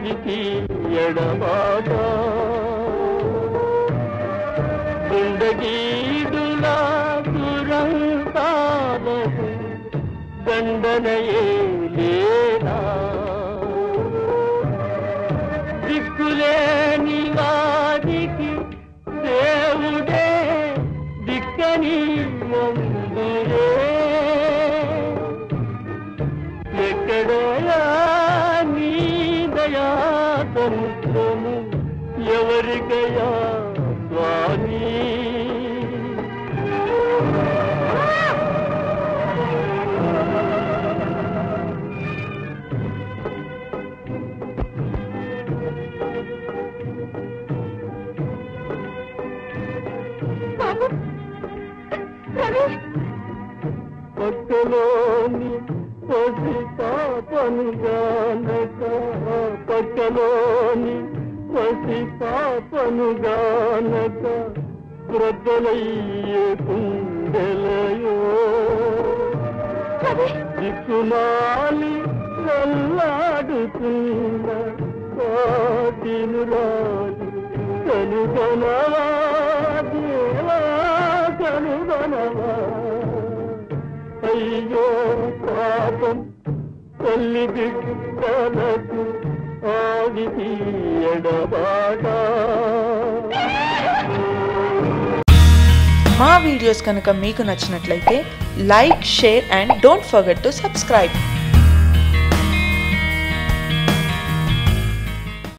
ఆవికి ఎడబాట గుండగీడులా దురంతాలకు దండనయే లేనా దిక్కులేని వారికి దేవుడే దిక్కని అందురే ఎక్కడయా నీ దయా సముద్రము ఎవరికయా స్వామి బాబు రవి పక్కలోని పసి పాపను గానక పక్కలోని పసి పాపను గానక ప్రజలయ్యే కుండెలయో రవి దిక్కుమాలి నల్లాడుతున్న కాటిను రాజు కనుగొనవా దేవా కనుగొనవా అయ్యో పాపం తల్లి బిడ్డలకు ఆవికి ఎడబాట మా వీడియోస్ కనుక మీకు నచ్చినట్లయితే like share and don't forget to subscribe